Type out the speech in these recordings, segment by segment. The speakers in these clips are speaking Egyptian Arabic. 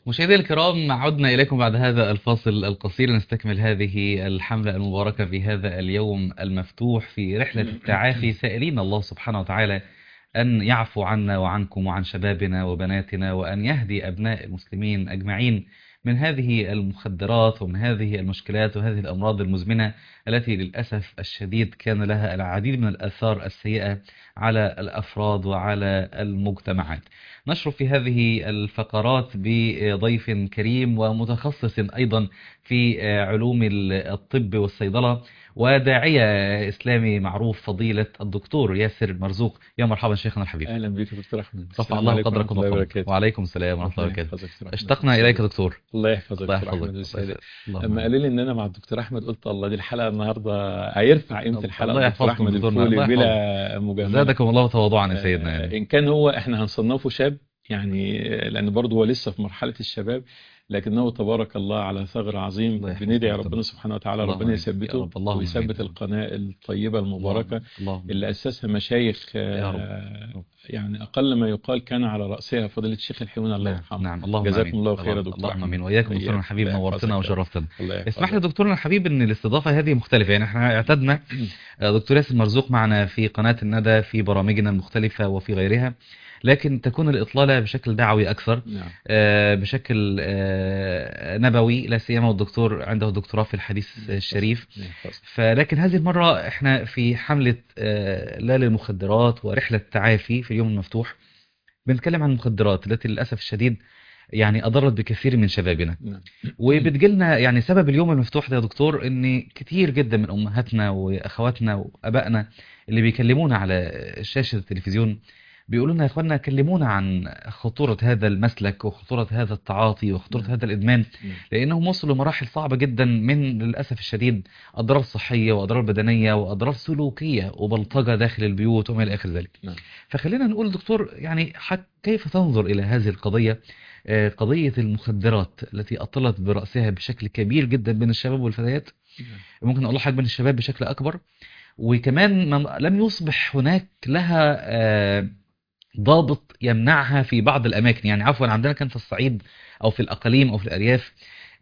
مشاهدينا الكرام عدنا إليكم بعد هذا الفاصل القصير نستكمل هذه الحملة المباركة في هذا اليوم المفتوح في رحلة التعافي سائلين الله سبحانه وتعالى أن يعفو عنا وعنكم وعن شبابنا وبناتنا وأن يهدي أبناء المسلمين أجمعين من هذه المخدرات ومن هذه المشكلات وهذه الأمراض المزمنة التي للأسف الشديد كان لها العديد من الآثار السيئة على الأفراد وعلى المجتمعات نشرف في هذه الفقرات بضيف كريم ومتخصص أيضا في علوم الطب والصيدلة وداعية إسلامي معروف فضيلة الدكتور ياسر مرزوق يا مرحبا شيخنا الحبيب اهلا بك يا دكتور احمد رفع السلام الله عليكم قدركم ورحمة الله وقدركم وبركاته وعليكم السلام ورحمة الله ربنا وبركاته يحفظك دكتور أحمد. اشتقنا إليك يا دكتور الله يحفظك الله دكتور يحفظك احمد ويسعدك اللهم لما قالوا لي ان انا مع الدكتور احمد قلت الله دي الحلقه النهارده هيرفع قيمه الله الحلقه دكتور يحفظكم احمد دكتورنا، الفولي الله بلا مجامله زادكم الله تواضعا يا سيدنا آه، يعني. ان كان هو احنا هنصنفه شاب يعني آه، لان برضه هو لسه في مرحله الشباب لكنه تبارك الله على ثغر عظيم الله يحفظك بندعي دكتور. ربنا سبحانه وتعالى اللهم ربنا آمين. يثبته يا رب، اللهم ويثبت آمين. القناه الطيبه المباركه اللهم اللي اسسها مشايخ آه، يا رب. يعني اقل ما يقال كان على راسها فضيله الشيخ الحيوان الله نعم يرحمه نعم اللهم جزاكم آمين. الله خير يا اللهم- دكتور اللهم أحمد. امين واياكم إياك. دكتورنا الحبيب الله نورتنا يحفظك. وشرفتنا الله يحفظك. اسمح لي دكتورنا الحبيب ان الاستضافه هذه مختلفه يعني احنا اعتدنا آه، دكتور ياسر مرزوق معنا في قناه الندى في برامجنا المختلفه وفي غيرها لكن تكون الاطلاله بشكل دعوي اكثر نعم آه، بشكل آه، نبوي لا سيما والدكتور عنده دكتوراه في الحديث الشريف الله يحفظك. فلكن هذه المرة احنا في حملة آه، لا للمخدرات ورحلة تعافي في اليوم المفتوح بنتكلم عن المخدرات التي للأسف الشديد يعني أضرت بكثير من شبابنا نعم وبتجيلنا يعني سبب اليوم المفتوح ده يا دكتور ان كتير جدا من امهاتنا واخواتنا وابائنا اللي بيكلمونا على شاشة التلفزيون بيقولوا لنا يا اخوانا كلمونا عن خطورة هذا المسلك وخطورة هذا التعاطي وخطورة نعم. هذا الادمان نعم. لانهم وصلوا لمراحل صعبة جدا من للاسف الشديد اضرار صحية واضرار بدنية واضرار سلوكية وبلطجة داخل البيوت وما الى اخر ذلك نعم. فخلينا نقول دكتور يعني حك كيف تنظر الى هذه القضية آه، قضية المخدرات التي أطلت برأسها بشكل كبير جدا بين الشباب والفتيات ممكن أقول حاجة بين الشباب بشكل أكبر وكمان من لم يصبح هناك لها آه، ضابط يمنعها في بعض الأماكن يعني عفوا عندنا كان في الصعيد أو في الأقاليم أو في الأرياف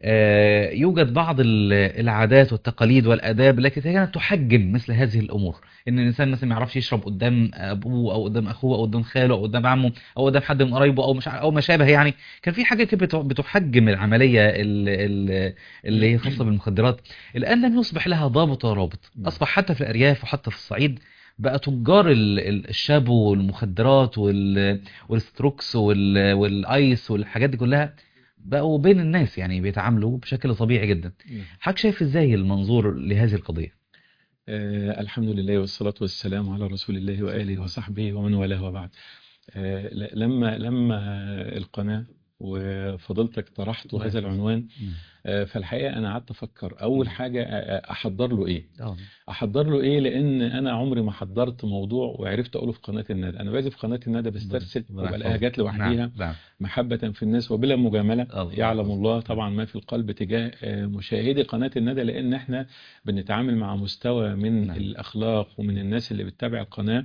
آه، يوجد بعض ال- العادات والتقاليد والآداب التي كانت تحجم مثل هذه الأمور إن الإنسان مثلا ما يعرفش يشرب قدام أبوه أو قدام أخوه أو قدام خاله أو قدام عمه أو قدام حد من قرايبه أو مش ع- أو ما شابه يعني كان في حاجة كده بت- بتحجم العملية ال- ال- اللي هي خاصة بالمخدرات الآن لم يصبح لها ضابط ولا رابط نعم. أصبح حتى في الأرياف وحتى في الصعيد بقى تجار ال- ال- الشابو والمخدرات وال- والستروكس وال- والايس والحاجات دي كلها بقوا بين الناس يعني بيتعاملوا بشكل طبيعي جدا نعم. حضرتك شايف ازاي المنظور لهذه القضية آه الحمد لله والصلاة والسلام على رسول الله وآله وصحبه ومن والاه وبعد آه ل- لما لما القناة وفضلتك طرحت الله هذا يحفظك. العنوان آه فالحقيقة أنا قعدت أفكر أول حاجة آه، أحضر له إيه اه أحضر له إيه لأن أنا عمري ما حضرت موضوع وعرفت أقوله في قناة الندى أنا باجي في قناة الندى بسترسل الله وبلاقيها يحفظك. جات لوحديها نعم نعم محبة في الناس وبلا مجاملة الله يعلم يحفظك. الله طبعا ما في القلب تجاه آه، مشاهدي قناة الندى لأن احنا بنتعامل مع مستوى من نعم. الأخلاق ومن الناس اللي بتتابع القناة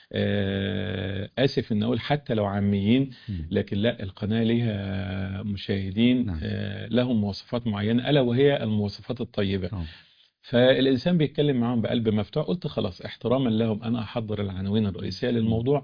آه، آسف إن أقول حتى لو عاميين مم. لكن لا القناة ليها مشاهدين نعم. آه، لهم مواصفات معينة ألا وهي المواصفات الطيبة آه. فالإنسان بيتكلم معاهم بقلب مفتوح قلت خلاص احتراما لهم أنا أحضر العناوين الرئيسية للموضوع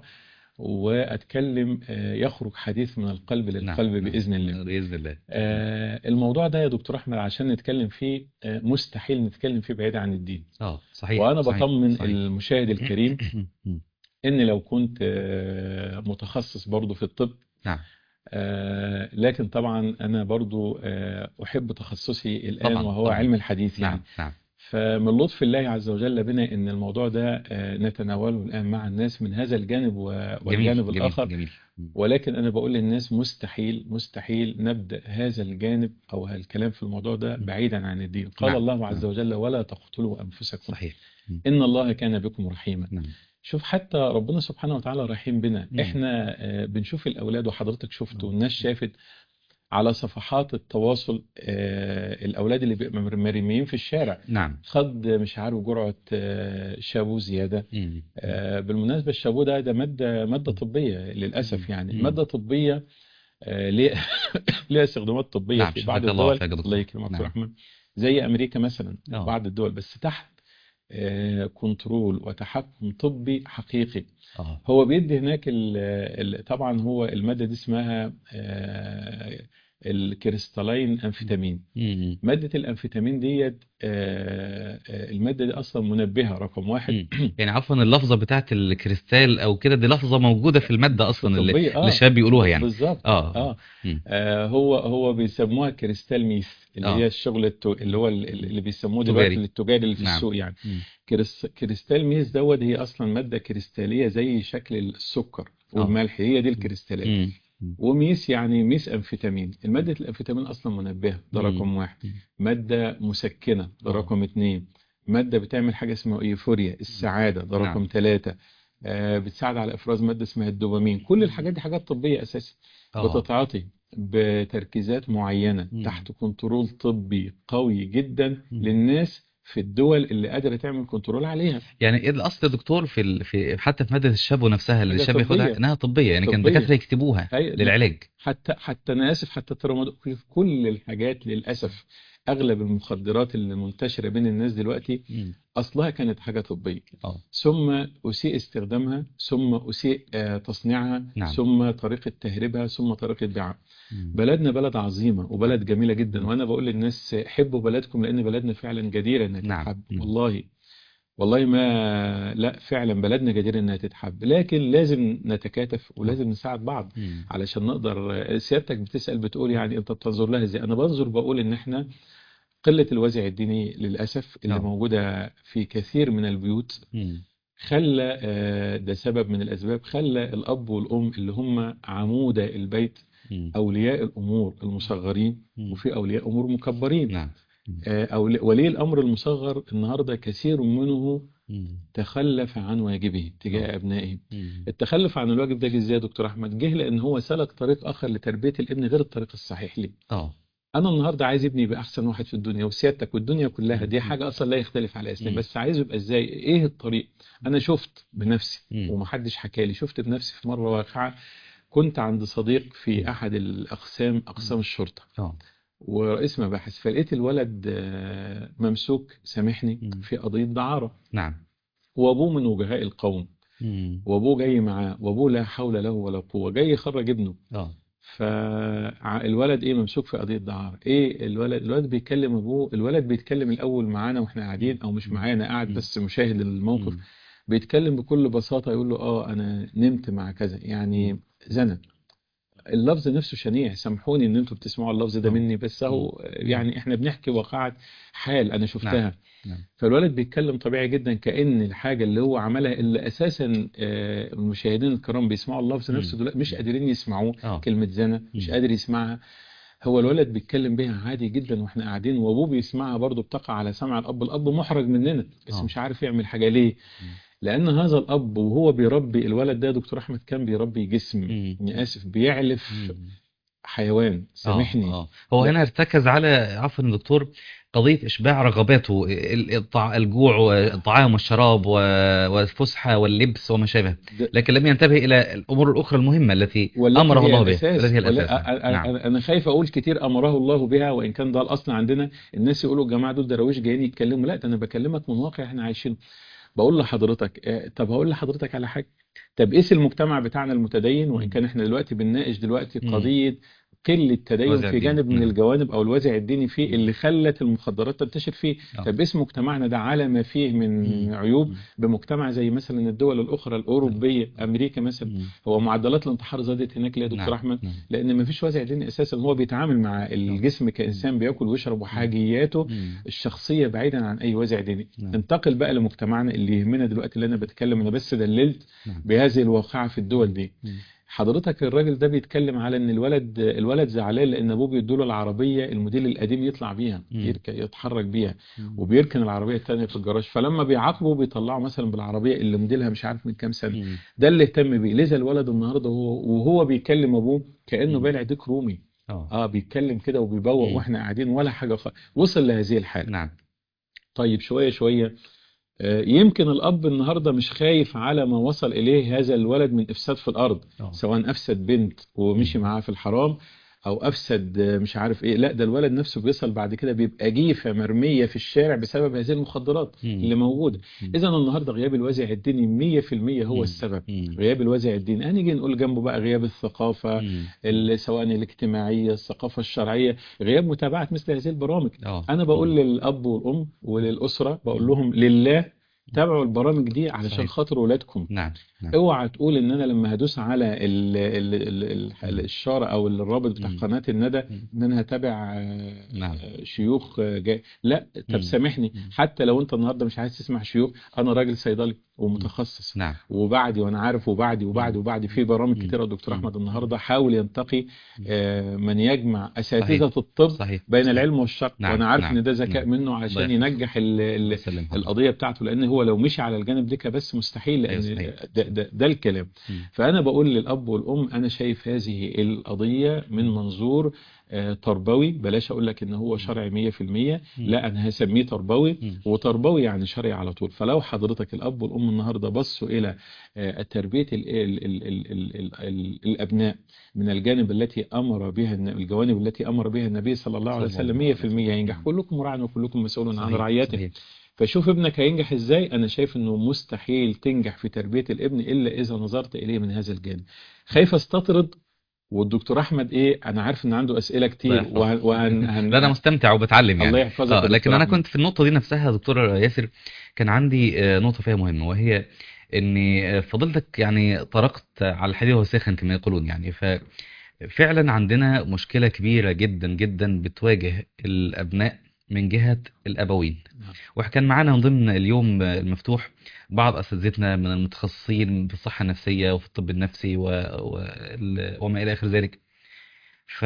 وأتكلم آه، يخرج حديث من القلب نعم. للقلب نعم. بإذن الله بإذن الله آه، الموضوع ده يا دكتور أحمد عشان نتكلم فيه آه، مستحيل نتكلم فيه بعيد عن الدين اه صحيح وأنا صحيح. بطمن صحيح. المشاهد الكريم مم. إن لو كنت آه، متخصص برضو في الطب نعم آه، لكن طبعا أنا برضو آه، أحب تخصصي الآن طبعاً، وهو طبعاً. علم الحديث يعني نعم نعم فمن لطف الله عز وجل بنا ان الموضوع ده آه، نتناوله الان مع الناس من هذا الجانب و- جميل والجانب جميل الاخر جميل مم. ولكن انا بقول للناس مستحيل مستحيل نبدا هذا الجانب او الكلام في الموضوع ده بعيدا عن الدين قال نعم، الله عز نعم. وجل ولا تقتلوا انفسكم صحيح مم. ان الله كان بكم رحيما نعم شوف حتى ربنا سبحانه وتعالى رحيم بنا مم. احنا آه، بنشوف الاولاد وحضرتك شفت والناس شافت على صفحات التواصل آه، الاولاد اللي بيبقوا مرميين في الشارع نعم خد مش عارف جرعة آه، شابو زيادة مم. آه، بالمناسبة الشابو ده ده مادة مادة طبية للأسف يعني مم. مادة طبية آه، ليه ليها استخدامات طبيه نعم في شفاك بعض الله الدول وعافاك يا دكتور الله يكرمك نعم ورحمه زي امريكا مثلا اه بعض الدول بس تحت آه، كنترول وتحكم طبي حقيقي اه هو بيدي هناك ال ال طبعا هو المادة دي اسمها آه، الكريستالين أنفيتامين مم. مادة الأنفيتامين ديت آه، آه، المادة دي أصلا منبهة رقم واحد مم. يعني عفوا اللفظة بتاعت الكريستال او كده دي لفظة موجودة في المادة اصلا اللي, طبية اللي اه الشباب بيقولوها يعني بالظبط اه اه مم. آه، هو هو بيسموها كريستال ميث اللي اه هي الشغل التو اللي هو ال- اللي بيسموه دلوقتي تجاري التجاري اللي في نعم السوق يعني مم. كريس- كريستال ميث دوت هي أصلا مادة كريستالية زي شكل السكر اه والملح هي دي مم. الكريستالات مم. مم. وميس يعني ميس أنفيتامين المادة الأنفيتامين أصلا منبهة ده مم. رقم واحد مم. مادة مسكنة ده اه رقم اتنين مادة بتعمل حاجة اسمها ايفوريا السعادة ده نعم رقم ثلاثة آه بتساعد على إفراز مادة اسمها الدوبامين كل الحاجات دي حاجات طبية أساسا اه بتتعاطي بتركيزات معينة مم. تحت كنترول طبي قوي جدا مم. للناس في الدول اللي قادرة تعمل كنترول عليها يعني ايه الاصل يا دكتور في ال... في حتى في ماده الشابو نفسها اللي حاجة الشاب ياخدها طبية انها طبيه يعني كان طبية دكاتره يكتبوها هي لا للعلاج حتى حتى انا اسف حتى الترامادول في كل الحاجات للاسف اغلب المخدرات اللي منتشره بين الناس دلوقتي مم. اصلها كانت حاجه طبيه اه ثم اسيء استخدامها ثم اسيء آه، تصنيعها نعم ثم طريقه تهريبها ثم طريقه بيعها مم. بلدنا بلد عظيمه وبلد جميله جدا مم. وانا بقول للناس حبوا بلدكم لان بلدنا فعلا جديره انها نعم تتحب مم. والله والله ما لا فعلا بلدنا جديره انها تتحب لكن لازم نتكاتف اه ولازم نساعد بعض مم. علشان نقدر سيادتك بتسأل بتقول يعني انت بتنظر لها ازاي انا بنظر بقول ان احنا قلة الوازع الديني للأسف اللي اه موجودة في كثير من البيوت مم. خلى آه، ده سبب من الأسباب خلى الأب والأم اللي هم عمود البيت مم. أولياء الأمور المصغرين مم. وفي أولياء أمور مكبرين نعم مم. آه، أولي- ولي الأمر المصغر النهاردة كثير منه مم. تخلف عن واجبه اه تجاه أبنائه مم. التخلف عن الواجب ده جه ازاي يا دكتور احمد جه لان هو سلك طريق اخر لتربيه الابن غير الطريق الصحيح ليه اه انا النهارده عايز ابني يبقى احسن واحد في الدنيا وسيادتك والدنيا كلها مم. دي مم. حاجه اصلا لا يختلف عليها اثنين مم. بس عايزه يبقى ازاي ايه الطريق انا شفت بنفسي مم. ومحدش حكى لي شفت بنفسي في مره واقعه كنت عند صديق في مم. احد الاقسام اقسام الشرطه اه ورئيس مباحث فلقيت الولد آه، ممسوك سامحني مم. في قضيه دعاره نعم وابوه من وجهاء القوم مم. وابوه جاي معاه وابوه لا حول له ولا قوه جاي يخرج ابنه اه فالولد ايه ممسوك في قضيه دعاره ايه الولد الولد بيتكلم ابوه الولد بيتكلم الاول معانا واحنا قاعدين او مش مم. معانا قاعد مم. بس مشاهد الموقف مم. بيتكلم بكل بساطه يقول له اه انا نمت مع كذا مم. يعني زنى اللفظ نفسه شنيع سامحوني ان انتوا بتسمعوا اللفظ ده اه مني بس مم. هو مم. يعني احنا بنحكي واقعة حال انا نعم شفتها نعم فالولد بيتكلم طبيعي جدا كأن الحاجة اللي هو عملها اللي اساسا آه، المشاهدين الكرام بيسمعوا اللفظ نفسه مم. دلوقتي مش مم. قادرين يسمعوه اه كلمة زنا مش مم. قادر يسمعها هو الولد بيتكلم بيها عادي جدا واحنا قاعدين وابوه بيسمعها برضه بتقع على سمع الاب الاب محرج مننا بس اه مش عارف يعمل حاجة ليه مم. لان هذا الاب وهو بيربي الولد ده يا دكتور احمد كان بيربي جسم مم. اني اسف بيعلف مم. حيوان اه سامحني اه هو لا هنا ارتكز على عفوا يا دكتور قضية إشباع رغباته ال- الطع- الجوع والطعام والشراب و- والفسحة واللبس وما شابه ده لكن لم ينتبه إلى الأمور الأخرى المهمة التي والتي أمره هي الله بها الاساس التي هي ولا الأساس نعم أ- أ- نعم أ- انا خايف اقول كتير امره الله بها وان كان ده الاصل عندنا الناس يقولوا الجماعه دول دراويش جايين يتكلموا لا ده انا بكلمك من واقع احنا عايشينه بقول لحضرتك آه، طب هقول لحضرتك على حاجه طب قيس المجتمع بتاعنا المتدين وان مم. كان احنا دلوقتي بنناقش دلوقتي مم. قضيه قله تدين وازع في الدين جانب من نعم الجوانب او الوازع الديني فيه مم. اللي خلت المخدرات تنتشر فيه اه طب قيس مجتمعنا ده على ما فيه من مم. عيوب مم. بمجتمع زي مثلا الدول الاخرى نعم الاوروبيه امريكا مثلا مم. هو معدلات الانتحار زادت هناك ليه يا دكتور نعم احمد نعم لان ما فيش وازع ديني اساسا هو بيتعامل مع اه الجسم مم. كانسان بياكل ويشرب مم. وحاجياته مم. الشخصيه بعيدا عن اي وازع ديني نعم انتقل بقى لمجتمعنا اللي يهمنا دلوقتي اللي انا بتكلم انا بس دللت نعم بهذه الواقعه في الدول دي مم. حضرتك الراجل ده بيتكلم على ان الولد الولد زعلان لان ابوه بيدوله العربيه الموديل القديم يطلع بيها مم. يركن يتحرك بيها مم. وبيركن العربيه التانيه في الجراج فلما بيعاقبه بيطلعه مثلا بالعربيه اللي موديلها مش عارف من كام سنه مم. ده اللي اهتم بيه لذا الولد النهارده وهو وهو بيكلم ابوه كانه مم. بالع ديك رومي اه اه بيتكلم كده وبيبوق مم. واحنا قاعدين ولا حاجه خ... وصل لهذه الحاله نعم طيب شويه شويه آه، يمكن الأب النهاردة مش خايف على ما وصل إليه هذا الولد من إفساد في الأرض آه. سواء أفسد بنت ومشي معاها في الحرام أو أفسد آه، مش عارف إيه لا ده الولد نفسه بيصل بعد كده بيبقى جيفة مرمية في الشارع بسبب هذه المخدرات مم. اللي موجودة مم. إذا النهاردة غياب الوازع الديني 100% هو مم. السبب مم. غياب الوازع الديني هنيجي نقول جنبه بقى غياب الثقافة مم. ال- سواء الاجتماعية الثقافة الشرعية غياب متابعة مثل هذه البرامج اه انا بقول للاب والام وللاسره بقول لهم لله تابعوا البرامج دي علشان صحيح. خاطر ولادكم نعم نعم اوعى تقول ان انا لما هدوس على ال ال ال ال الاشاره او الرابط بتاع مم. قناه الندى مم. ان انا هتابع آه، نعم. آه، شيوخ آه، جاي لا طب مم. سامحني مم. حتى لو انت النهارده مش عايز تسمع شيوخ انا راجل صيدلي ومتخصص نعم وبعدي وانا عارف وبعدي وبعدي وبعدي في برامج مم. كتيره دكتور مم. احمد النهارده حاول ينتقي آه، من يجمع اساتذه صحيح. الطب صحيح بين صحيح. العلم والشرع نعم، وانا عارف نعم، ان ده ذكاء نعم. منه عشان الله ينجح ال ال يسلم حضرتك. القضيه بتاعته لان هو لو مشي على الجانب ده بس مستحيل أيوة، لان صحيح. ده, ده, ده الكلام مم. فانا بقول للاب والام انا شايف هذه القضيه من منظور آه، تربوي بلاش اقول لك ان هو شرعي 100% لا انا هسميه تربوي مم. وتربوي يعني شرعي على طول فلو حضرتك الاب والام النهارده بصوا الى آه، تربيه ال ال ال ال ال ال ال الابناء من الجانب التي امر بها الن- الجوانب التي امر بها النبي صلى الله عليه صلى الله وسلم عليه 100% ينجح وسلم. كلكم راع وكلكم مسؤول عن صحيح. رعيته صحيح. فشوف ابنك هينجح ازاي انا شايف انه مستحيل تنجح في تربيه الابن الا اذا نظرت اليه من هذا الجانب خايف استطرد والدكتور احمد ايه انا عارف ان عنده اسئله كتير الله يحفظك. وهن وهن هن لا انا مستمتع وبتعلم يعني الله يحفظك يا اه دكتور لكن انا أحمد. كنت في النقطه دي نفسها يا دكتور ياسر كان عندي آه، نقطه فيها مهمه وهي ان آه، فضلتك يعني طرقت على الحديد وهو ساخن كما يقولون يعني ففعلا عندنا مشكله كبيره جدا جدا بتواجه الابناء من جهه الابوين نعم. وكان معانا من ضمن اليوم المفتوح بعض اساتذتنا من المتخصصين في الصحه النفسيه وفي الطب النفسي و... وال- وما الى اخر ذلك ف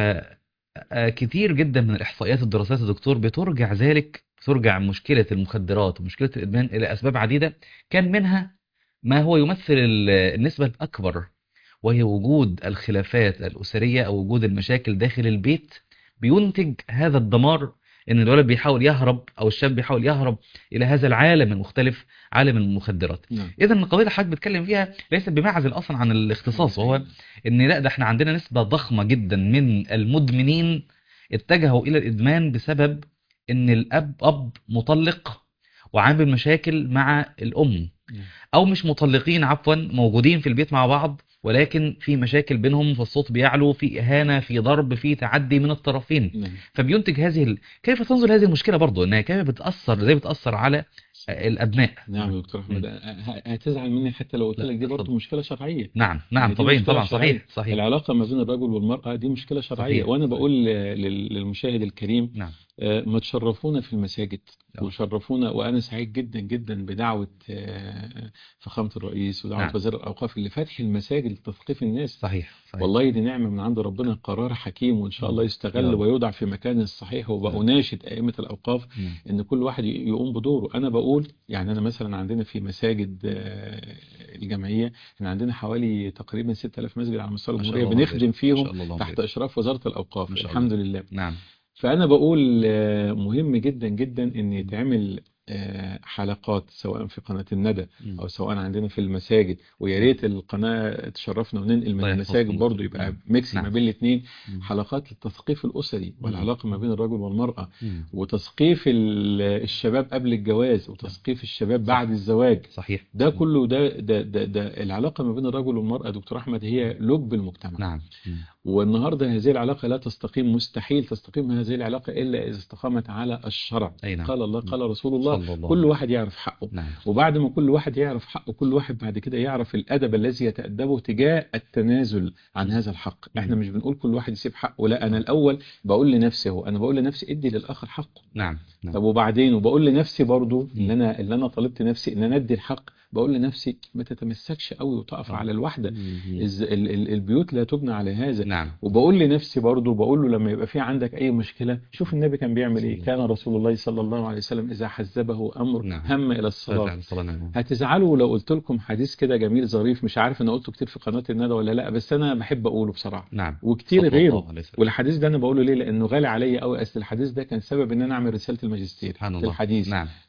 آه، كتير جدا من الإحصائيات الدراسات يا دكتور بترجع ذلك ترجع مشكلة المخدرات ومشكلة الإدمان إلى أسباب عديدة كان منها ما هو يمثل ال- النسبة الأكبر وهي وجود الخلافات الأسرية أو وجود المشاكل داخل البيت بينتج هذا الدمار إن الولد بيحاول يهرب أو الشاب بيحاول يهرب إلى هذا العالم المختلف عالم المخدرات نعم إذا القضية اللي حضرتك بتتكلم فيها ليست بمعزل أصلا عن الاختصاص وهو ان لا ده احنا عندنا نسبة ضخمة جدا من المدمنين اتجهوا الى الادمان بسبب ان الاب اب مطلق وعامل مشاكل مع الام نعم. او مش مطلقين عفوا موجودين في البيت مع بعض ولكن في مشاكل بينهم فالصوت بيعلو في اهانة في ضرب في تعدي من الطرفين نعم فبينتج هذه ال... كيف تنظر هذه المشكلة برضو انها كيف بتأثر ازاي بتأثر على الابناء نعم يا دكتور احمد ه- هتزعل مني حتى لو قلت لا، لك دي برضه اتفضل. مشكله شرعيه نعم نعم يعني دي طبيعي مشكلة طبعا شرعية. صحيح صحيح العلاقه ما بين الرجل والمراه دي مشكله شرعيه صحيح. وانا صحيح. بقول لل- للمشاهد الكريم نعم آه، ما تشرفونا في المساجد آه. وشرفونا وانا سعيد جدا جدا بدعوه آه، فخامه الرئيس ودعوه نعم. وزير الاوقاف اللي فتح المساجد لتثقيف الناس صحيح صحيح والله دي نعمه من عند ربنا قرار حكيم وان شاء الله يا يستغل رب. ويوضع في مكانه الصحيح وبأناشد ائمه الاوقاف مم. ان كل واحد ي- يقوم بدوره انا بقول يعني انا مثلا عندنا في مساجد آه، الجمعيه احنا عندنا حوالي تقريبا 6000 مسجد على مستوى ما شاء الجمهوريه الله بنخدم ما شاء فيهم الله اللهم تحت بارك. اشراف وزاره الاوقاف ما شاء الحمد لله نعم فانا بقول آه، مهم جدا جدا ان يتعمل آه، حلقات سواء في قناه الندى مم. او سواء عندنا في المساجد ويا ريت القناه تشرفنا وننقل من الله المساجد يحفظكم. برضو يبقى نعم. ميكس ما نعم. بين الاثنين مم. حلقات للتثقيف الاسري والعلاقه ما بين الرجل والمراه مم. وتثقيف ال- الشباب قبل الجواز وتثقيف الشباب بعد الزواج صحيح ده كله ده ده ده, ده العلاقه ما بين الرجل والمراه دكتور احمد هي لب المجتمع نعم مم. والنهارده هذه العلاقه لا تستقيم مستحيل تستقيم هذه العلاقه الا اذا استقامت على الشرع أي نعم. قال الله قال رسول الله صلى الله كل عليه واحد يعرف حقه نعم وبعد ما كل واحد يعرف حقه كل واحد بعد كده يعرف الادب الذي يتادبه تجاه التنازل عن هذا الحق احنا مم. مش بنقول كل واحد يسيب حقه لا انا الاول بقول لنفسي هو انا بقول لنفسي ادي للاخر حقه نعم نعم طب وبعدين وبقول لنفسي برضو مم. اللي انا اللي انا طالبت نفسي ان انا ادي الحق بقول لنفسي ما تتمسكش قوي وتقف آه. على الوحده مم. الز- ال- ال- البيوت لا تبنى على هذا نعم وبقول لنفسي برضو بقول له لما يبقى في عندك اي مشكله شوف النبي كان بيعمل ايه كان رسول الله صلى الله عليه وسلم اذا حزبه امر نعم. هم الى صلى الصلاه على الصلاة نعم هتزعلوا لو قلت لكم حديث كده جميل ظريف مش عارف انا قلته كتير في قناه الندى ولا لا بس انا بحب اقوله بصراحه نعم وكتير صلى غيره الله عليه وسلم. والحديث ده انا بقوله ليه لانه غالي عليا قوي اصل الحديث ده كان سبب ان انا اعمل رساله الماجستير سبحان في الله الحديث نعم نعم.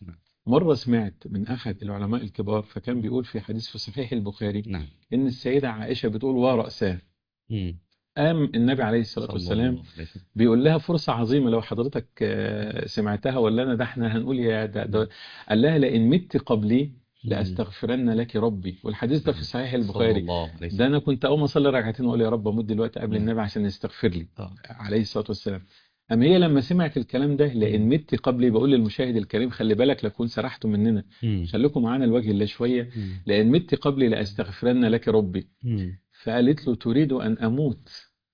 مرة سمعت من أحد العلماء الكبار فكان بيقول في حديث في صحيح البخاري نعم إن السيدة عائشة بتقول ورأساه مم. قام النبي عليه الصلاة صلى والسلام الله عليه وسلم. بيقول لها فرصة عظيمة لو حضرتك آه، سمعتها ولا أنا ده احنا هنقول يا ده, ده قال لها لئن مت قبلي لأستغفرن لك ربي والحديث ده في صحيح صلى البخاري الله عليه وسلم. ده أنا كنت أول ما أصلي ركعتين وأقول يا رب أمد دلوقتي قبل نعم. النبي عشان يستغفر لي آه. عليه الصلاة والسلام أما هي لما سمعت الكلام ده لئن مت قبلي بقول للمشاهد الكريم خلي بالك لكون سرحتوا مننا مم. خليكم معانا لوجه الله شوية مم. لئن مت قبلي لأستغفرن لك ربي مم. فقالت له تريد أن أموت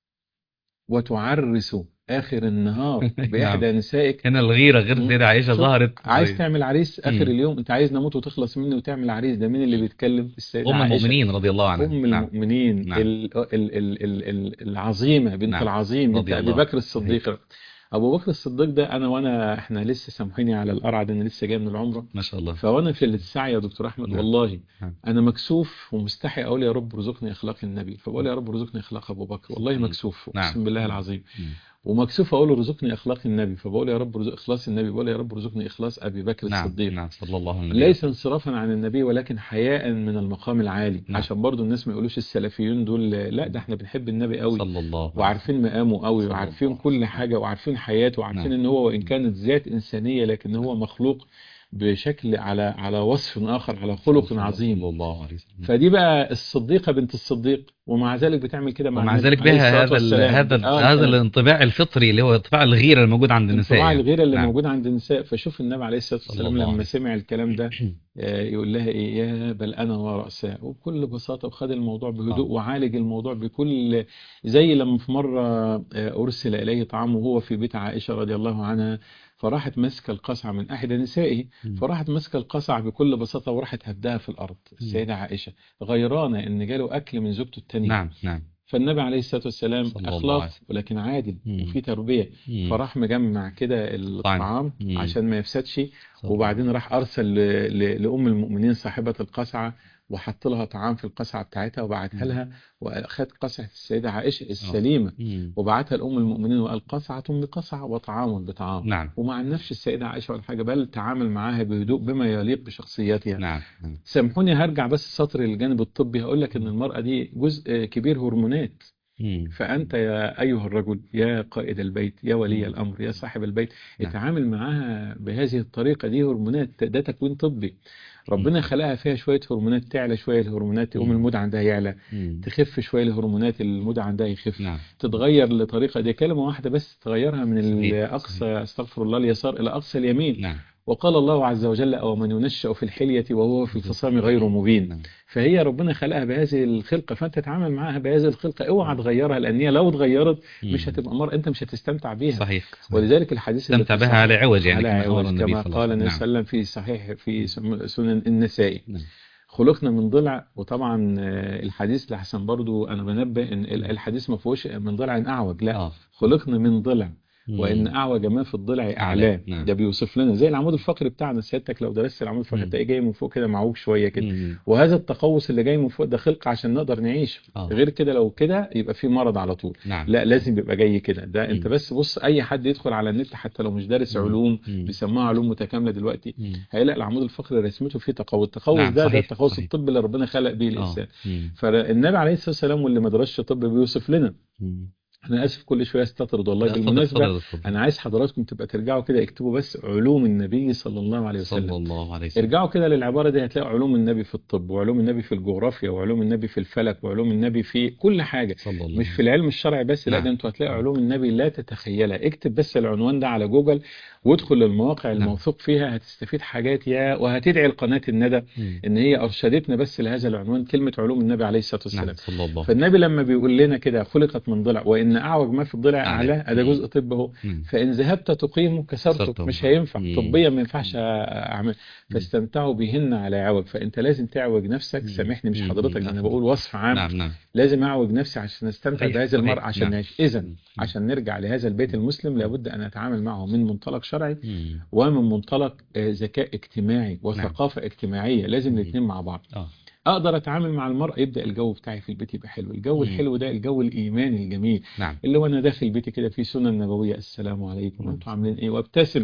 وتعرس آخر النهار بإحدى نسائك هنا الغيرة غير مم. سيدة عائشة شوف، ظهرت عايز طيب. تعمل عريس آخر مم. اليوم أنت عايز نموت وتخلص مني وتعمل عريس ده مين اللي بيتكلم السيدة أم عائشة المؤمنين رضي الله عنها أم نعم. المؤمنين نعم. ال- ال- ال- ال- ال- العظيمة بنت نعم. العظيم بنت رضي أبي الله. بكر الصديق أبو بكر الصديق ده أنا وأنا إحنا لسه سامحيني على القرعة ده أنا لسه جاي من العمرة ما شاء الله فوانا في السعي يا دكتور احمد نعم. والله نعم. انا مكسوف ومستحي اقول يا رب ارزقني اخلاق النبي فبقول يا رب ارزقني اخلاق ابو بكر والله مم. مكسوف نعم. اقسم بالله العظيم مم. ومكسوف اقول ارزقني اخلاق النبي فبقول يا رب ارزق اخلاص النبي بقول يا رب ارزقني اخلاص ابي بكر نعم الصديق نعم صلى الله عليه وسلم ليس انصرافا عن النبي ولكن حياء من المقام العالي نعم. عشان برضو الناس ما يقولوش السلفيون دول لا ده احنا بنحب النبي قوي صلى الله عليه وسلم. وعارفين مقامه قوي صلى وعارفين الله كل حاجة وعارفين حياته وعارفين نعم. ان هو وان كانت ذات انسانية لكن هو مخلوق بشكل على على وصف اخر على خلق عظيم صلى الله عليه وسلم فدي بقى الصديقة بنت الصديق ومع ذلك بتعمل كده مع ومع النبي ذلك عليه بها الصلاة هذا ال- والسلام. هذا ال- آه، هذا كان الانطباع الفطري اللي هو انطباع الغيرة الموجود عند النساء انطباع يعني. الغيرة اللي نعم. موجود عند النساء فشوف النبي عليه الصلاة صلى والسلام الله لما عليه سمع الكلام ده آه، يقول لها ايه يا بل انا ورأسها وبكل بساطة وخد الموضوع بهدوء آه. وعالج الموضوع بكل زي لما في مرة آه، أرسل إليه طعام وهو في بيت عائشة رضي الله عنها فراحت ماسكة القصعة من أحد نسائه مم. فراحت ماسكة القصعة بكل بساطة وراحت هبدها في الأرض السيدة عائشة غيرانة إن جاله أكل من زوجته التانية نعم نعم فالنبي عليه الصلاة والسلام صلى الله عليه أخلاق وسلم. ولكن عادل مم. وفي تربية مم. فراح مجمع كده الطعام مم. عشان ما يفسدش صلى الله. وبعدين راح أرسل ل- ل- لأم المؤمنين صاحبة القصعة وحط لها طعام في القصعة بتاعتها وبعتها مم. لها وأخذ قصعة السيدة عائشة السليمة مم. وبعتها لأم المؤمنين وقال قصعة بقصعة وطعام بطعام نعم وما عنفش السيدة عائشة ولا حاجة بل تعامل معاها بهدوء بما يليق بشخصيتها نعم نعم. سامحوني هرجع بس سطر الجانب الطبي هقول لك ان المرأة دي جزء كبير هرمونات مم. فأنت يا أيها الرجل يا قائد البيت يا ولي الأمر يا صاحب البيت نعم. اتعامل معاها بهذه الطريقة دي هرمونات ده تكوين طبي ربنا خلقها فيها شوية هرمونات تعلى شوية الهرمونات يقوم مم. المود عندها يعلى مم. تخف شوية الهرمونات المود عندها يخف نعم تتغير لطريقة دي كلمة واحدة بس تغيرها من صحيح. الأقصى استغفر الله اليسار إلى أقصى اليمين نعم وقال الله عز وجل أو من ينشأ في الحلية وهو في الخصام غير مبين نعم. فهي ربنا خلقها بهذه الخلقة فأنت تتعامل معاها بهذه الخلقة اوعى تغيرها لأن هي لو اتغيرت مش مم. هتبقى مرة أنت مش هتستمتع بيها صحيح صحيح. ولذلك الحديث اللي استمتع في بها على الصحيح- عوج يعني على كما أمر عوج النبي كما صلى الله قال عليه النبي وسلم صلى الله عليه وسلم في صحيح في سم- سنن النسائي نعم خلقنا من ضلع وطبعا آه، الحديث لحسن برضو أنا بنبه إن ال- الحديث ما فيهوش من ضلع أعوج لا آه. خلقنا من ضلع مم. وان اعوج ما في الضلع أعلاه. اعلاه نعم. ده بيوصف لنا زي العمود الفقري بتاعنا سيادتك لو درست العمود الفقري مم. هتلاقيه جاي من فوق كده معوج شويه كده مم. وهذا التقوس اللي جاي من فوق ده خلق عشان نقدر نعيش آه. غير كده لو كده يبقى في مرض على طول نعم لا لازم يبقى جاي كده ده انت مم. بس بص اي حد يدخل على النت حتى لو مش دارس مم. علوم مم. بيسموها علوم متكامله دلوقتي مم. هيلاقي العمود الفقري رسمته فيه تقوس التقوس نعم، ده ده صحيح، التقوس صحيح. الطبي اللي ربنا خلق بيه آه. الانسان مم. فالنبي عليه الصلاه والسلام واللي ما درسش طب بيوصف لنا مم. انا اسف كل شويه استطرد والله لا، اتفضل، بالمناسبه اتفضل، اتفضل. انا عايز حضراتكم تبقى ترجعوا كده اكتبوا بس علوم النبي صلى الله عليه صلى وسلم الله عليه وسلم ارجعوا كده للعبارة دي هتلاقوا علوم النبي في الطب وعلوم النبي في الجغرافيا وعلوم النبي في الفلك وعلوم النبي في كل حاجة صلى الله مش في العلم الشرعي بس لا نعم. ده انتوا هتلاقوا علوم النبي لا تتخيلها اكتب بس العنوان ده على جوجل وادخل للمواقع نعم. الموثوق فيها هتستفيد حاجات يا وهتدعي القناة الندى مم. ان هي ارشدتنا بس لهذا العنوان كلمة علوم النبي عليه الصلاة والسلام نعم صلى الله فالنبي لما بيقول لنا كده خلقت من ضلع وان اعوج ما في الضلع أعلى. اعلاه ده مم. جزء طب اهو مم. فإن ذهبت تقيمه كسرته كسرته. مش هينفع مم. طبيا ما ينفعش أعمل فاستمتعوا بهن على عوج فأنت لازم تعوج نفسك مم. سامحني مش مم. حضرتك مم. أنا بقول وصف عام نعم نعم لازم أعوج نفسي عشان أستمتع صحيح، بهذا صحيح. المرء عشان نعم. نعيش إذا مم. عشان نرجع لهذا البيت المسلم لابد أن أتعامل معه من منطلق شرعي مم. ومن منطلق آه، ذكاء اجتماعي وثقافة اجتماعية لازم مم. الاثنين مع بعض اه اقدر اتعامل مع المرأة يبدأ الجو بتاعي في البيت يبقى حلو الجو مم. الحلو ده الجو الايماني الجميل نعم اللي هو انا داخل بيتي كده في سنن نبويه السلام عليكم نعم. انتوا عاملين ايه وابتسم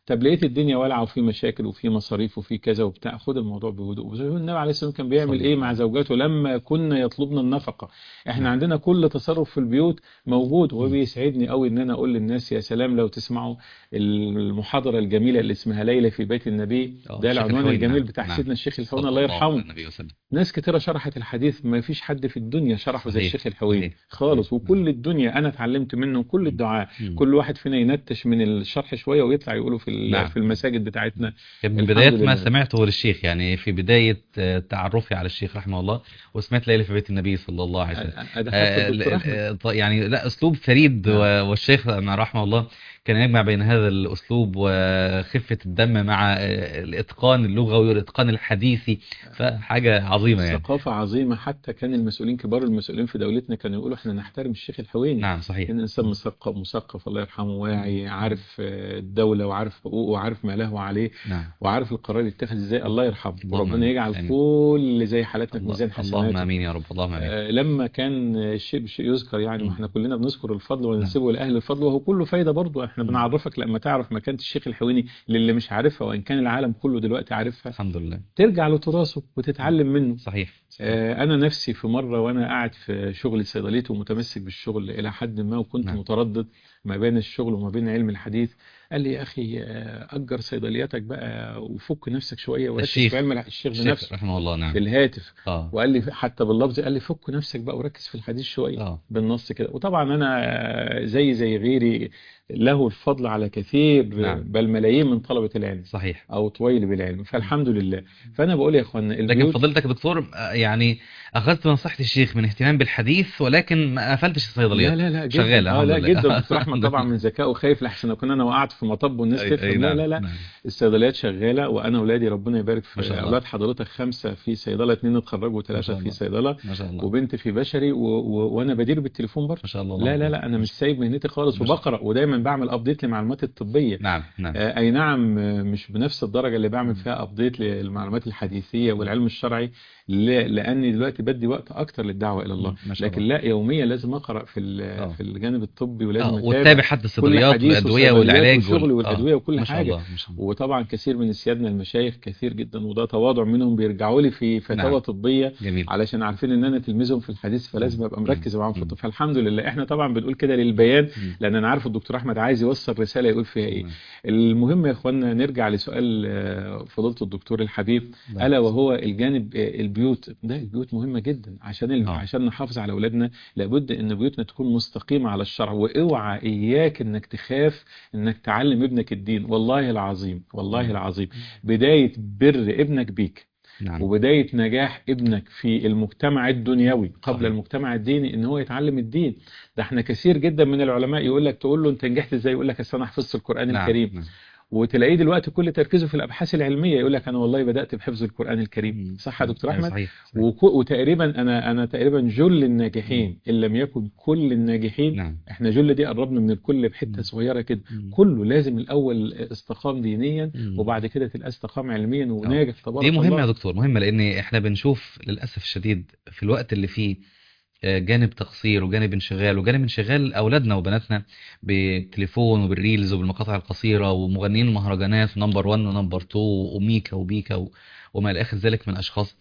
طب لقيت الدنيا والعه وفي مشاكل وفي مصاريف وفي كذا وبتاع خد الموضوع بهدوء وزي ما النبي عليه الصلاه والسلام كان بيعمل صلى ايه الله مع عليه زوجاته لما كنا يطلبن النفقه احنا نعم. عندنا كل تصرف في البيوت موجود مم. وبيسعدني قوي ان انا اقول للناس يا سلام لو تسمعوا المحاضره الجميله اللي اسمها ليله في بيت النبي آه، ده الشيخ العنوان الحويني، الجميل نعم، بتاع نعم. سيدنا الشيخ الحويني صلى الله على يرحمه النبي وسلم ناس كتيرة شرحت الحديث ما فيش حد في الدنيا شرحه زي صحيح، الشيخ الحويني صحيح، خالص صحيح. وكل الدنيا انا اتعلمت منه كل الدعاء مم. كل واحد فينا ينتش من الشرح شويه ويطلع يقوله في ال- نعم. في المساجد بتاعتنا كان من الحمد بداية ما لله. سمعته للشيخ يعني في بداية آه، تعرفي على الشيخ رحمه الله وسمعت ليلة في بيت النبي صلى الله عليه وسلم ده آه، حتى ال- الدكتور احمد ال- ط- يعني لا اسلوب فريد نعم. و- والشيخ رحمه الله كان يجمع بين هذا الاسلوب وخفه الدم مع آه، الاتقان اللغوي والاتقان الحديثي فحاجه عظيمه يعني ثقافه عظيمه حتى كان المسؤولين كبار المسؤولين في دولتنا كانوا يقولوا احنا نحترم الشيخ الحويني نعم صحيح كان انسان مثقف مثقف الله يرحمه واعي عارف آه، الدوله وعارف حقوقه وعارف ما له عليه نعم وعارف القرار اللي يتخذ ازاي الله يرحمه اللهم وربنا آمين. يجعل آمين. كل زي حالاتنا في الله- ميزان اللهم حسناته امين يا رب اللهم امين آه، لما كان الشيء بشيء يذكر يعني مم. واحنا كلنا بنذكر الفضل وننسبه لاهل الفضل وهو كله فايده برضه احنا مم. بنعرفك لما تعرف مكانه الشيخ الحويني للي مش عارفها وان كان العالم كله دلوقتي عارفها الحمد لله ترجع لتراثه وتتعلم منه صحيح صحيح. آه، انا نفسي في مره وانا قاعد في شغل صيدليتي ومتمسك بالشغل الى حد ما وكنت نعم. متردد ما بين الشغل وما بين علم الحديث قال لي يا اخي آه، اجر صيدلياتك بقى وفك نفسك شويه وركز الشيخ. في علم الح- الشيخ الشيخ بنفسه رحمه الله نعم في الهاتف اه وقال لي حتى باللفظ قال لي فك نفسك بقى وركز في الحديث شويه اه بالنص كده وطبعا انا زي زي غيري له الفضل على كثير نعم. بل ملايين من طلبة العلم صحيح او طويل بالعلم فالحمد لله فانا بقول يا اخوانا لكن البيوت فضيلتك يا دكتور آه، يعني اخذت نصيحة الشيخ من اهتمام بالحديث ولكن ما قفلتش الصيدليات لا لا لا جدا شغالة، اه الحمد لا لله. جدا دكتور احمد الحمد طبعا لله. من ذكائه خايف لحسن لو كنا انا وقعت في مطب والناس أي- أي تفهم لا نعم، لا لا نعم. الصيدليات شغاله وانا اولادي ربنا يبارك ما في شاء الله. اولاد حضرتك خمسه في صيدله اثنين اتخرجوا ما وثلاثه شاء في الله. صيدله ما شاء الله وبنت في بشري و... و... وانا بدير بالتليفون برضه ما شاء الله لا لا لا انا مش سايب مهنتي خالص ما شاء وبقرا ودايما بعمل ابديت للمعلومات الطبيه نعم نعم آه، اي نعم آه، مش بنفس الدرجه اللي بعمل مم. فيها ابديت للمعلومات الحديثيه والعلم الشرعي ل- لاني دلوقتي بدي وقت اكتر للدعوه الى الله ما شاء لكن الله لا يوميا لازم اقرا في ال- آه. في الجانب الطبي ولازم اه اتابع وتتابع حتى كل الصيدليات حديث والادويه والصيدليات والعلاج والشغل وال- والادويه وكل ما شاء حاجه الله ما شاء الله وطبعا كثير من سيادنا المشايخ كثير جدا وده تواضع منهم بيرجعوا لي في فتاوى نعم. طبيه جميل علشان عارفين ان انا تلميذهم في الحديث فلازم ابقى مركز معاهم في مم. الطب فالحمد لله احنا طبعا بنقول كده للبيان مم. لان انا عارف الدكتور احمد عايز يوصل رساله يقول فيها ايه المهم يا اخوانا نرجع لسؤال آه، فضيله الدكتور الحبيب نعم. الا وهو الجانب آه، البيوت ده البيوت مهمه جدا عشان ال... آه. عشان نحافظ على اولادنا لابد ان بيوتنا تكون مستقيمه على الشرع واوعى اياك انك تخاف انك تعلم ابنك الدين والله العظيم والله العظيم بدايه بر ابنك بيك نعم وبداية نجاح ابنك في المجتمع الدنيوي قبل صحيح. المجتمع الديني ان هو يتعلم الدين ده احنا كثير جدا من العلماء يقول لك تقول له انت نجحت ازاي يقول لك اصل انا حفظت القرآن نعم. الكريم نعم. وتلاقيه دلوقتي كل تركيزه في الابحاث العلمية يقول لك انا والله بدأت بحفظ القرآن الكريم مم. صح يا دكتور أيوة احمد صحيح صحيح. وك- وتقريبا انا انا تقريبا جل الناجحين ان لم يكن كل الناجحين نعم احنا جل دي قربنا من الكل بحتة مم. صغيرة كده مم. كله لازم الاول استقام دينيا مم. وبعد كده تبقى استقام علميا وناجح تبارك دي مهمة الله يا دكتور مهمة لأن احنا بنشوف للأسف الشديد في الوقت اللي فيه آه، جانب تقصير وجانب انشغال وجانب انشغال أولادنا وبناتنا بالتليفون وبالريلز وبالمقاطع القصيرة ومغنيين المهرجانات ونمبر 1 ونمبر 2 وميكا وبيكا و- وما إلى آخر ذلك من أشخاص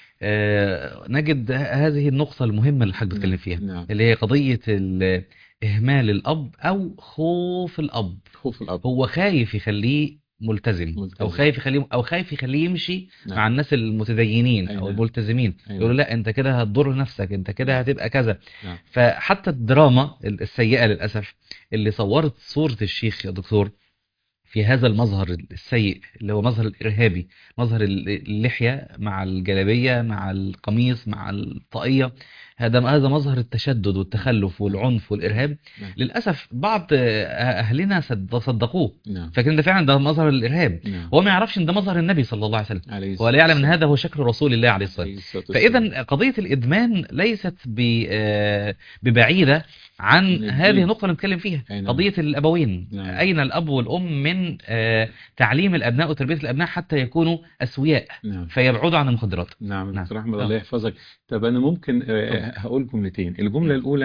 آه، نجد ه- هذه النقطة المهمة اللي حضرتك بتتكلم فيها نعم اللي هي قضية ال- إهمال الأب أو خوف الأب خوف الاب هو خايف يخليه ملتزم ملتزم. او خايف يخليه او خايف يخليه يمشي نعم. مع الناس المتدينين أي او نعم. الملتزمين أي يقولوا لا انت كده هتضر نفسك انت كده هتبقى كذا نعم. فحتى الدراما السيئة للأسف اللي صورت صورة الشيخ يا دكتور في هذا المظهر السيء اللي هو مظهر الإرهابي مظهر اللحية مع الجلابية مع القميص مع الطاقية هذا هذا مظهر التشدد والتخلف والعنف والإرهاب نعم. للأسف بعض أهلنا صد- صدقوه نعم فاكرين ده فعلا ده مظهر الإرهاب نعم هو ما يعرفش ان ده مظهر النبي صلى الله عليه وسلم عليه الصلاة ولا يعلم ان والسلام. هذا هو شكل رسول الله عليه الصلاة عليه والسلام الصلاة والسلام. فإذا قضية الإدمان ليست ب- آه، ببعيدة عن من هذه الدين. النقطة اللي بنتكلم فيها أي نعم. قضية الأبوين نعم. أين الأب والأم من آه، تعليم الأبناء وتربية الأبناء حتى يكونوا أسوياء نعم فيبعدوا عن المخدرات نعم نعم. دكتور احمد آه. الله يحفظك طب انا ممكن آه، هقول جملتين الجمله الاولى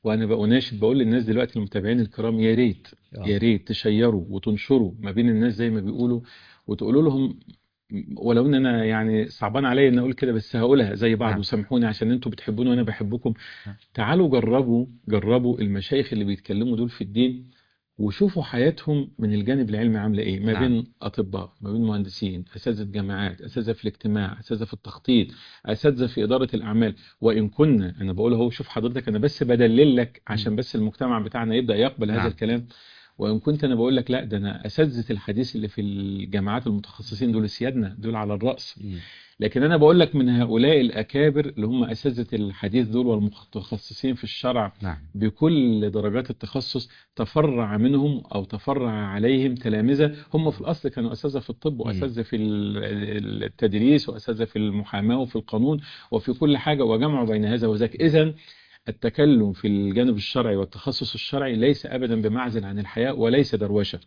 وانا بقى اناشد بقول للناس دلوقتي المتابعين الكرام يا ريت آه. يا ريت تشيروا وتنشروا ما بين الناس زي ما بيقولوا وتقولوا لهم ولو ان انا يعني صعبان عليا ان اقول كده بس هقولها زي بعض نعم. وسامحوني عشان انتوا بتحبوني وانا بحبكم نعم. تعالوا جربوا جربوا المشايخ اللي بيتكلموا دول في الدين وشوفوا حياتهم من الجانب العلمي عامله ايه ما نعم. بين اطباء ما بين مهندسين اساتذه جامعات اساتذه في الاجتماع اساتذه في التخطيط اساتذه في اداره الاعمال وان كنا انا بقول اهو شوف حضرتك انا بس بدلل لك عشان بس المجتمع بتاعنا يبدا يقبل هذا نعم. الكلام وان كنت انا بقول لك لا ده انا اساتذه الحديث اللي في الجامعات المتخصصين دول سيادنا دول على الراس مم. لكن انا بقول لك من هؤلاء الاكابر اللي هم اساتذه الحديث دول والمتخصصين في الشرع نعم بكل درجات التخصص تفرع منهم او تفرع عليهم تلامذه هم في الاصل كانوا اساتذه في الطب واساتذه في ال- التدريس واساتذه في المحاماه وفي القانون وفي كل حاجه وجمعوا بين هذا وذاك اذا التكلم في الجانب الشرعي والتخصص الشرعي ليس ابدا بمعزل عن الحياه وليس دروشه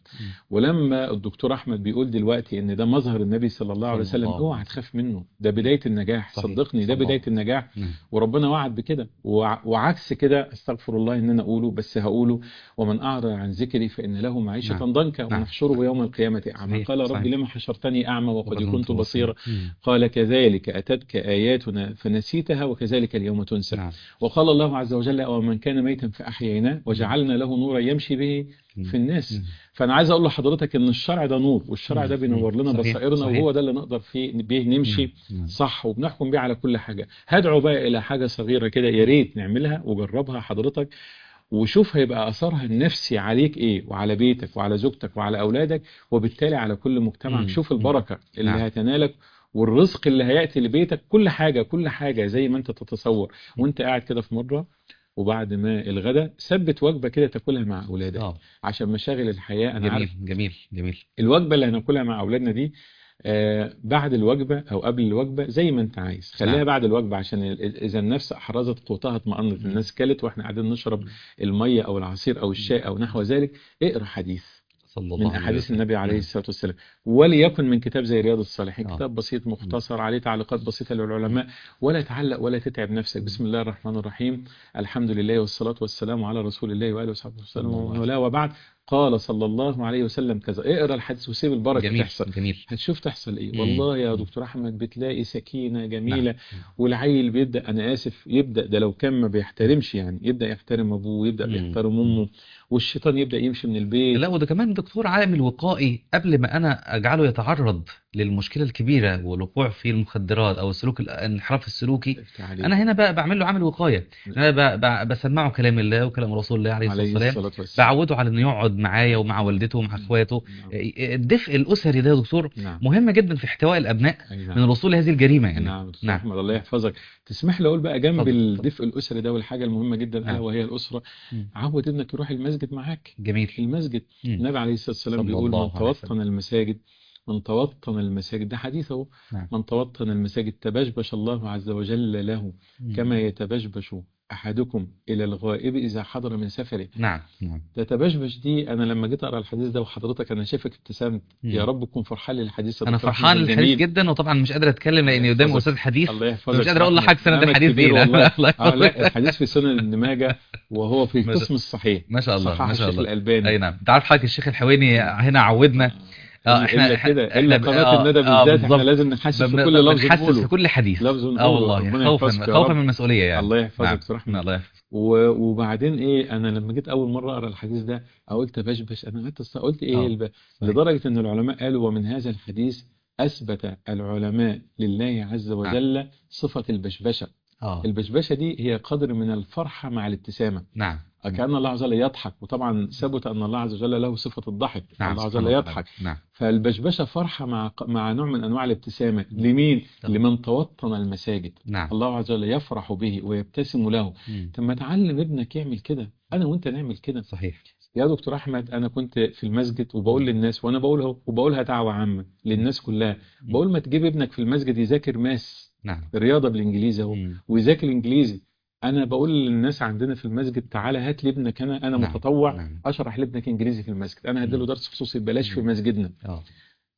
ولما الدكتور احمد بيقول دلوقتي ان ده مظهر النبي صلى الله عليه صلى وسلم الله عليه اوعى تخاف منه ده بدايه النجاح صحيح. صدقني ده صلى بدايه الله. النجاح نعم. وربنا وعد بكده وع- وعكس كده استغفر الله ان انا اقوله بس هقوله ومن اعرض عن ذكري فان له معيشه نعم. ضنكا نعم. ونحشره يوم القيامه اعمى صحيح. قال رب صحيح. لما حشرتني اعمى وقد وقد كنت بصيرا مم. قال كذلك اتتك اياتنا فنسيتها وكذلك اليوم تنسى نعم وقال الله عز وجل ومن كان ميتا فاحييناه وجعلنا له نورا يمشي به في الناس مم. فانا عايز اقول لحضرتك ان الشرع ده نور والشرع ده مم. بينور لنا صحيح. بصائرنا صحيح. وهو ده اللي نقدر فيه بيه نمشي مم. صح وبنحكم بيه على كل حاجة هدعو بقى إلى حاجة صغيرة كده يا ريت نعملها وجربها حضرتك وشوف هيبقى أثرها النفسي عليك إيه وعلى بيتك وعلى زوجتك وعلى أولادك وبالتالي على كل مجتمعك مم. شوف مم. البركة اللي نعم. هتنالك والرزق اللي هيأتي لبيتك كل حاجة كل حاجة زي ما أنت تتصور وأنت قاعد كده في مرة وبعد ما الغدا ثبت وجبة كده تاكلها مع أولادك اه عشان مشاغل الحياة أنا عارف جميل جميل جميل الوجبة اللي هناكلها مع أولادنا دي آه بعد الوجبة أو قبل الوجبة زي ما أنت عايز خليها نعم. بعد الوجبة عشان ال- إذا النفس أحرزت قوتها اطمأنت الناس كلت وإحنا قاعدين نشرب المية أو العصير أو الشاي أو نحو ذلك اقرأ حديث صلى الله من عليه أحاديث وسلم. النبي عليه نعم. الصلاة والسلام وليكن من كتاب زي رياض الصالحين آه. كتاب بسيط مختصر عليه تعليقات بسيطة للعلماء ولا تعلق ولا تتعب نفسك بسم الله الرحمن الرحيم الحمد لله والصلاة والسلام على رسول الله وآله وصحبه وسلم صلى الله عليه ولا وبعد قال صلى الله عليه وسلم كذا اقرأ الحديث وسيب البركة جميل تحصل جميل هتشوف تحصل ايه مم. والله يا مم. دكتور احمد بتلاقي سكينه جميله نعم. والعيل بيبدا انا اسف يبدا ده لو كان ما بيحترمش يعني يبدا يحترم ابوه ويبدا مم. بيحترم امه والشيطان يبدا يمشي من البيت لا وده كمان دكتور عامل وقائي قبل ما انا اجعله يتعرض للمشكله الكبيره والوقوع في المخدرات او السلوك الانحراف السلوكي افتح عليه. انا هنا بقى بعمل له عامل وقايه انا ب- ب- بسمعه كلام الله وكلام رسول الله عليه الصلاه عليه والسلام الصلاه والسلام بعوده على انه يقعد معايا ومع والدته ومع اخواته نعم. الدفء الاسري ده يا دكتور نعم مهم جدا في احتواء الابناء أي من نعم الوصول لهذه الجريمه يعني نعم دكتور نعم. احمد الله يحفظك تسمح لي اقول بقى جنب اتفضل، الدفء الاسري ده والحاجه المهمه جدا الا نعم. وهي الاسره مم. عود ابنك يروح المسجد معاك جميل المسجد مم. النبي عليه الصلاه والسلام صلى بيقول الله من عليه وسلم. توطن المساجد من توطن المساجد ده حديث اهو نعم. من توطن المساجد تبجبش الله عز وجل له مم. كما يتبجبش أحدكم إلى الغائب إذا حضر من سفره نعم نعم تتبجبش دي أنا لما جيت أقرأ الحديث ده وحضرتك أنا شايفك ابتسمت مم. يا رب تكون فرحان للحديث يا انا دكتور فرحان أحمد للحديث الجميل. جدا وطبعا مش قادر اتكلم لان قدامي يحفظك. استاذ حديث الله يحفظك مش قادر اقول أحمد. لحضرتك سند نعمة الحديث كبير ايه والله. لا الله آه لا يحفظك. الحديث في سنن ابن ماجه وهو في ما القسم الصحيح ما شاء الله صححه ما شاء الشيخ الله الألباني اي نعم انت عارف حضرتك الشيخ الحويني هنا عودنا اه احنا إلا كده إلا احنا- قناة آه، الندى آه، بالذات احنا بالظبط. لازم نحسس في بن- كل لفظ بنحسس في نقوله كل حديث لفظ اه نقوله والله ربنا خوفا يحفظك يا خوفا رب. من المسؤوليه يعني الله يحفظك نعم. دكتور أحمد الله يحفظك و- وبعدين ايه انا لما جيت اول مره اقرا الحديث ده قلت بشبش انا قعدت أست- قلت ايه آه، الب... صحيح. لدرجه ان العلماء قالوا ومن هذا الحديث اثبت العلماء لله عز وجل صفه البشبشه اه البشبشه دي هي قدر من الفرحه مع الابتسامه نعم كأن الله عز وجل يضحك وطبعا ثبت أن الله عز وجل له صفة الضحك نعم الله عز سبحانه وجل وتعالى. يضحك نعم فالبشبشة فرحة مع مع نوع من أنواع الابتسامة لمين؟ طبعا. لمن توطن المساجد نعم الله عز وجل يفرح به ويبتسم له مم. طب ما تعلم ابنك يعمل كده انا وانت نعمل كده صحيح يا دكتور احمد انا كنت في المسجد وبقول للناس وانا بقولها وبقولها دعوه عامه للناس كلها بقول ما تجيب ابنك في المسجد يذاكر ماس نعم رياضه بالانجليزي اهو مم. ويذاكر انجليزي انا بقول للناس عندنا في المسجد تعالى هات لي ابنك انا انا نعم. متطوع نعم. اشرح لابنك انجليزي في المسجد انا هديله مم. درس خصوصي ببلاش في مم. مسجدنا اه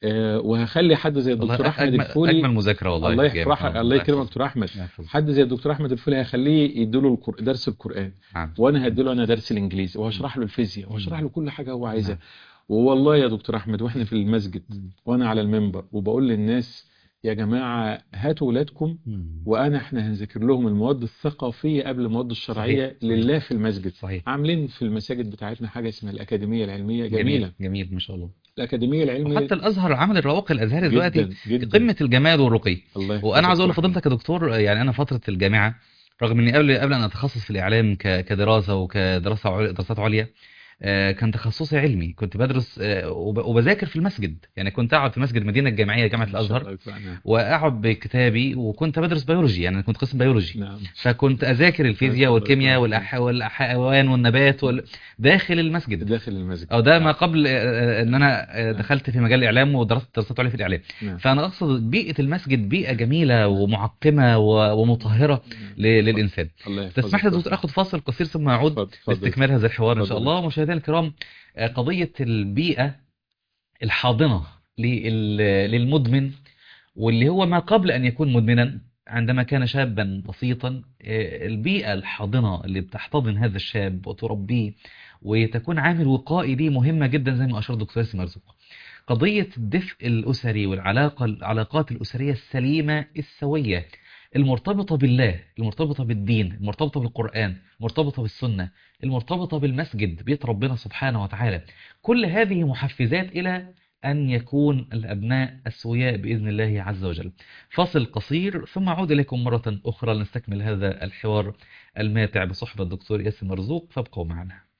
آه، وهخلي حد زي الدكتور والله احمد اجمل الفولي اجمل مذاكره والله الله في الجامعة. يفرحك آه، الله يكرمك يحفظك. دكتور احمد يحفظك. حد زي الدكتور احمد الفولي هخليه يديله القر- درس القران نعم وانا هديله انا درس الانجليزي وهشرح له الفيزياء وهشرح له كل حاجه هو عايزها نعم. والله يا دكتور احمد واحنا في المسجد مم. وانا على المنبر وبقول للناس يا جماعه هاتوا ولادكم مم. وانا احنا هنذاكر لهم المواد الثقافيه قبل المواد الشرعيه صحيح. لله في المسجد صحيح عاملين في المساجد بتاعتنا حاجه اسمها الاكاديميه العلميه جميله جميل جميل ما شاء الله الاكاديميه العلميه وحتى الازهر عمل الرواق الازهري جدا دلوقتي في جدا قمه الجمال والرقي الله يحفظك وانا عاوز اقول دكتور لفضيلتك يا دكتور يعني انا فتره الجامعه رغم اني قبل قبل ان اتخصص في الاعلام ك- كدراسه وكدراسه عل- دراسات عليا آه، كان تخصصي علمي كنت بدرس آه، وب- وبذاكر في المسجد يعني كنت اقعد في مسجد المدينه الجامعيه جامعه ما شاء الازهر الله يكون- نعم واقعد بكتابي وكنت بدرس بيولوجي يعني كنت قسم بيولوجي نعم فكنت اذاكر الفيزياء الله والكيمياء يكرمك. والأح... والحيوان والنبات وال... داخل المسجد داخل المسجد او ده ما نعم. قبل آه، آه، ان انا آه، نعم. دخلت في مجال الاعلام ودرست دراسات عليا في الاعلام نعم فانا اقصد بيئه المسجد بيئه جميله ومعقمه و- ومطهره ل- للانسان الله يحفظك تسمح لي يا دكتور اخد فاصل قصير ثم اعود اتفضل اتفضل لاستكمال هذا الحوار ان شاء اتفضل. الله مشاهدينا الكرام آه، قضيه البيئه الحاضنه لل- للمدمن واللي هو ما قبل ان يكون مدمنا عندما كان شابا بسيطا آه، البيئه الحاضنه اللي بتحتضن هذا الشاب وتربيه وتكون عامل وقائي ليه مهمه جدا زي ما اشار دكتور ياسر مرزوق قضيه الدفء الاسري والعلاقه العلاقات الاسريه السليمه السويه المرتبطه بالله المرتبطه بالدين المرتبطه بالقران المرتبطه بالسنه المرتبطه بالمسجد بيت ربنا سبحانه وتعالى كل هذه محفزات الى أن يكون الأبناء أسوياء بإذن الله عز وجل فاصل قصير ثم أعود إليكم مرة أخرى لنستكمل هذا الحوار الماتع بصحبة الدكتور ياسر مرزوق فابقوا معنا